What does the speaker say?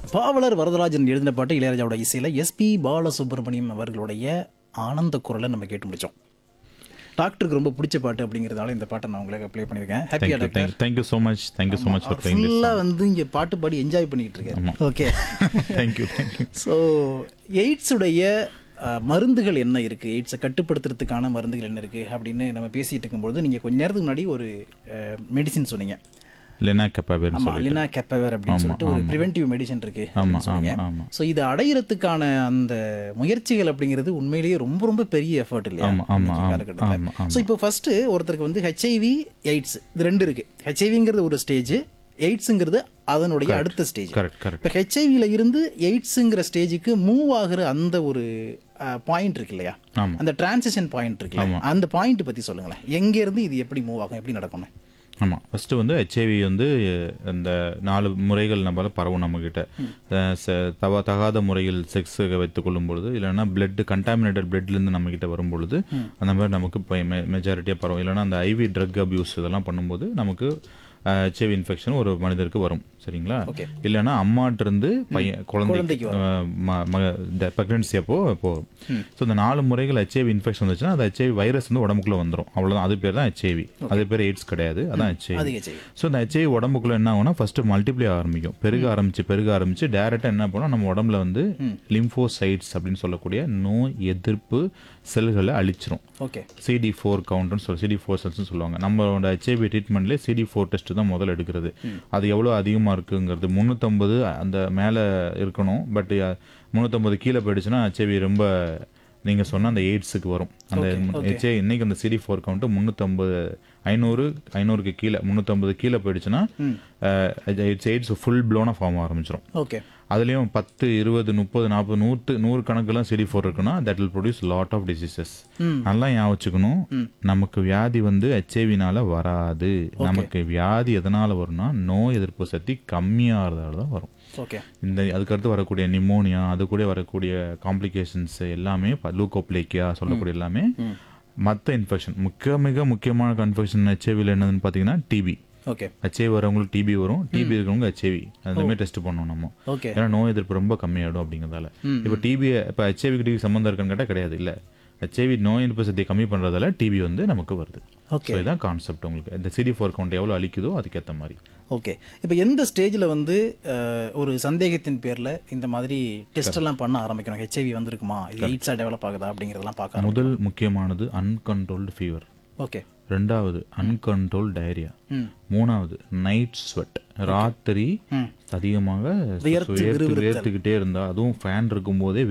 பாவலர் வரதராஜன் எழுதின பாட்டு இளையராஜாவோட இசையில் எஸ்பி பாலசுப்ரமணியம் அவர்களுடைய ஆனந்த குரலை நம்ம கேட்டு முடிச்சோம் டாக்டருக்கு ரொம்ப பிடிச்ச பாட்டு அப்படிங்கிறதால இந்த பாட்டை நான் உங்களுக்கு ப்ளே பண்ணியிருக்கேன் ஹாப்பியா thank you doctor thank thank you so much thank you so much for playing this ஃபுல்லாக வந்து இங்கே பாட்டு பாடி என்ஜாய் பண்ணிக்கிட்டு இருக்கேன் ஓகே தேங்க்யூ தேங்க்யூ ஸோ எய்ட்ஸுடைய அஹ், மருந்துகள் என்ன இருக்குது எய்ட்ஸை கட்டுப்படுத்துறதுக்கான மருந்துகள் என்ன இருக்குது அப்படின்னு நம்ம பேசிகிட்டு இருக்கும்போது நீங்கள் கொஞ்ச நேரத்துக்கு முன்னாடி ஒரு மெடிசின் சொன்னீங்க லெனா கெப்பாபேர்னு ஆமா சொல்லி அலினா கெப்பவர் அப்படின்னு சொல்லிட்டு ஒரு ப்ரிவென்டிவ் மெடிசன் இருக்கு ஆமா அப்படின்னு சொன்னீங்க ஆமா ஆமா ஸோ இது அடையிறதுக்கான அந்த முயற்சிகள் அப்படிங்கிறது உண்மையிலேயே ரொம்ப ரொம்ப பெரிய எஃபர்ட் இல்லையா ஆமா, ஆமா, இன்னைக்கு ஆமா, காலகட்டத்துல. ஆமா, ஆமா. ஸோ இப்போ ஃபர்ஸ்ட் ஒருத்தருக்கு வந்து ஹெச்ஐவி எய்ட்ஸ் இது ரெண்டு இருக்கு ஹெச்ஐவிங்கிறது ஒரு ஸ்டேஜ் எய்ட்ஸுங்கிறது அதனுடைய அடுத்த ஸ்டேஜ் கரெக்ட் கரெக்ட் இப்போ ஹெச்ஐவியில் இருந்து எய்ட்ஸுங்கிற ஸ்டேஜுக்கு மூவ் ஆகுற அந்த ஒரு பாயிண்ட் இருக்கு இல்லையா ஆமா. அந்த டிரான்சிஷன் பாயிண்ட் இருக்கு அந்த பாயிண்ட் பத்தி சொல்லுங்களேன் எங்க இருந்து இது எப்படி மூவ் ஆகும் எப்படி நடக்கணும் ஆமாம் ஃபஸ்ட்டு வந்து ஹெச்ஐவி வந்து இந்த நாலு முறைகள் நம்மளால பரவும் நம்மக்கிட்ட அஹ் ச- தவ தகாத முறையில் செக்ஸ் வைத்துக் கொள்ளும் பொழுது இல்லைன்னா பிளட் கண்டாமினேட்டட் பிளட்லேருந்து நம்மக்கிட்ட வரும் பொழுது அந்த மாதிரி நமக்கு இப்போ மெஜாரிட்டியாக பரவும் இல்லைன்னா அந்த ஐவி ட்ரக் அபியூஸ் இதெல்லாம் பண்ணும்போது நமக்கு ஹெச்ஐவி இன்ஃபெக்ஷன் ஒரு மனிதருக்கு வரும் சரிங்களா Okay. இல்லைன்னா அம்மாட்டிருந்து பையன் குழந்தைக்கு குழந்தைக்கு ப்ரெக்னன்சி அப்போ போகும் ஸோ இந்த நாலு முறைகள் ஹெச்ஐவி இன்ஃபெக்ஷன் வந்துச்சுன்னா அது ஹெச்ஐவி வைரஸ் வந்து உடம்புக்குள்ள வந்துடும் அவ்வளோதான் அது பேர் தான் ஹெச்ஐவி அது பேர் எய்ட்ஸ் கிடையாது அதான் ஹெச்ஐவி அது ஹெச்ஐவி ஸோ இந்த ஹெச்ஐவி உடம்புக்குள்ள என்ன ஆகும்னா ஃபர்ஸ்ட் மல்டிப்ளை ஆரம்பிக்கும் பெருக ஆரம்பிச்சு பெருக ஆரம்பிச்சு டேரெக்டாக என்ன பண்ணும் நம்ம உடம்புல வந்து லிம்போசைட்ஸ் அப்படின்னு சொல்லக்கூடிய நோய் எதிர்ப்பு செல்களை அழிச்சிரும் ஓகே சிடி ஃபோர் கவுண்ட்னு சொல்லி சிடி ஃபோர் செல்ஸ்னு சொல்லுவாங்க நம்மளோட ஹெச்ஐவி ட்ரீட்மெண்ட்லேயே சிடி ஃபோர் டெஸ்ட் தான் முதல்ல எடுக்கிறது அது எவ்வளோ அதிகமாக இருக்குங்கிறது முந்நூற்றம்பது அந்த மேலே இருக்கணும் பட் முந்நூற்றம்பது கீழே போயிடுச்சுன்னா ஹெச்ஐவி ரொம்ப நீங்கள் சொன்ன அந்த எய்ட்ஸுக்கு வரும் அந்த ஹெச்ஐ இன்னைக்கு அந்த சிடி ஃபோர் கவுண்ட்டு முந்நூற்றம்பது ஐநூறு ஐநூறுக்கு கீழே முந்நூற்றம்பது கீழே போயிடுச்சுன்னா இட்ஸ் எய்ட்ஸ் ஃபுல் ப்ளோனாக ஃபார்ம் ஆரம்பிச்சிடும் ஓகே அதுலேயும் பத்து இருபது முப்பது நாற்பது நூற்று நூறு கணக்கெல்லாம் சிடி ஃபோர் இருக்குன்னா that will produce lot of diseases நல்லா ஞாபகம் வச்சுக்கணும் நமக்கு வியாதி வந்து ஹெச்ஐவினால வராது நமக்கு வியாதி எதனால வரும்னா நோய் எதிர்ப்பு சக்தி கம்மியாகிறதால தான் வரும் ஓகே இந்த அதுக்கடுத்து வரக்கூடிய நிமோனியா அது கூட வரக்கூடிய காம்ப்ளிகேஷன்ஸ் எல்லாமே லூகோப்ளேக்கியா சொல்லக்கூடிய எல்லாமே மற்ற இன்ஃபெக்ஷன் மிக மிக முக்கியமான கன்ஃபெக்ஷன் ஹெச்ஐவியில் என்னதுன்னு பார்த்தீங்கன்னா டிபி ஓகே ஹெச்ஐவி வரவங்களுக்கு டிபி வரும் டிபி இருக்கிறவங்க ஹெச்ஐவி அந்த மாதிரி டெஸ்ட் பண்ணணும் நம்ம ஓகே ஏன்னா நோய் எதிர்ப்பு ரொம்ப கம்மியாயிடும் அப்படிங்கிறதால இப்போ டிபி இப்போ ஹெச்ஐவிக்கு டிபி சம்மந்தம் இருக்கான்னு கேட்டால் கிடையாது இல்லை ஹெச்ஐவி நோய் எதிர்ப்பு சக்தியை கம்மி பண்ணுறதால டிபி வந்து நமக்கு வருது ஓகே ஸோ இதுதான் கான்செப்ட் உங்களுக்கு இந்த சிடி ஃபோர் கவுண்ட் எவ்வளோ அழிக்குதோ அதுக்கேற்ற மாதிரி ஓகே இப்போ எந்த ஸ்டேஜில் வந்து அஹ், ஒரு சந்தேகத்தின் பேரில் இந்த மாதிரி டெஸ்ட் எல்லாம் பண்ண ஆரம்பிக்கணும் ஹெச்ஐவி வந்திருக்குமா இது எய்ட்ஸாக டெவலப் ஆகுதா அப்படிங்கிறதெல்லாம் பார்க்க ஆரம்பி- முதல் முக்கியமானது அன்கண்ட்ரோல்டு ஃபீவர் ஓகே ரெண்டாவது அன்கண்ட்ரோல் டயரியா ம் மூணாவது நைட் ஸ்வெட் ராத்திரி அதிகமாக வியர்த்து வேர்த்து வேர்த்துக்கிட்டே இருந்தா அதுவும் ஃபேன் இருக்கும்போதே